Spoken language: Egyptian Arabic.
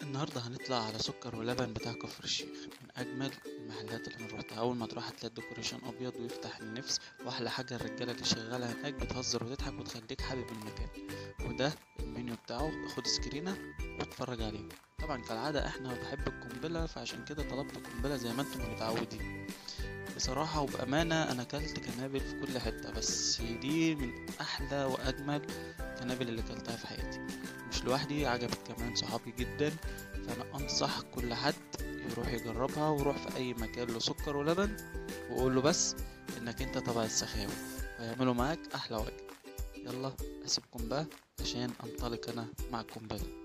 النهاردة هنطلع على سكر ولبن بتاع كفر الشيخ من أجمل المحلات اللي أنا روحتها أول ما تروح هتلاقي الديكوريشن أبيض ويفتح النفس وأحلى حاجة الرجالة اللي شغالة هناك بتهزر وتضحك وتخليك حابب المكان وده المنيو بتاعه خد سكرينة واتفرج عليه طبعا كالعادة احنا بحب القنبلة فعشان كده طلبت قنبلة زي ما انتم متعودين بصراحة وبأمانة أنا أكلت كنابل في كل حتة بس دي من أحلى وأجمل الكنابل اللي أكلتها في حياتي مش لوحدي عجبت كمان صحابي جدا فأنا أنصح كل حد يروح يجربها ويروح في أي مكان له سكر ولبن وقول له بس إنك أنت تبع السخاوي ويعملوا معاك أحلى واجب يلا أسيبكم بقى عشان أنطلق أنا مع القنبلة